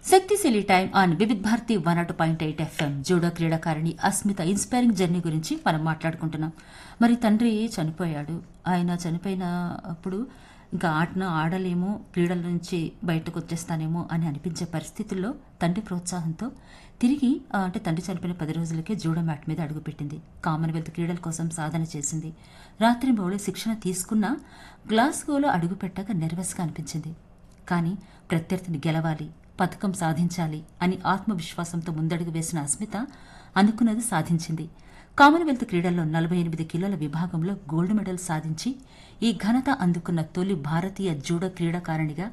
శక్తిశీలి time on Vividh Bharati one అటు point eight FM judo క్రీడాకారిణి అస్మిత ఇన్స్పైరింగ్ జర్నీ గురించి మనం మాట్లాడుకుంటున్నాం మరి తండ్రి చనిపోయాడు ఆయన చనిపోయిన అప్పుడు ఇంకా ఆటను ఆడలేమో క్రీడల నుంచి బయటకు వచ్చేస్తానేమో అని అనిపించే పరిస్థితుల్లో తండ్రి ప్రోత్సాహంతో తిరిగి ఆ, అంటే తండ్రి చనిపోయిన పది రోజులకే జూడో మ్యాట్ మీద అడుగుపెట్టింది కామన్వెల్త్ క్రీడల కోసం సాధన చేసింది రాత్రి బౌళి శిక్షణ తీసుకున్న గ్లాస్గోలో అడుగుపెట్టాక నెర్వస్గా అనిపించింది కానీ ప్రత్యర్థిని గెలవాలి పథకం సాధించాలి అని ఆత్మవిశ్వాసంతో ముందడుగు వేసిన అస్మిత అనుకున్నది సాధించింది కామన్వెల్త్ క్రీడల్లో నలభై ఎనిమిది కిలోల విభాగంలో గోల్డ్ మెడల్ సాధించి ఈ ఘనత అందుకున్న తొలి భారతీయ జూడో క్రీడాకారిణిగా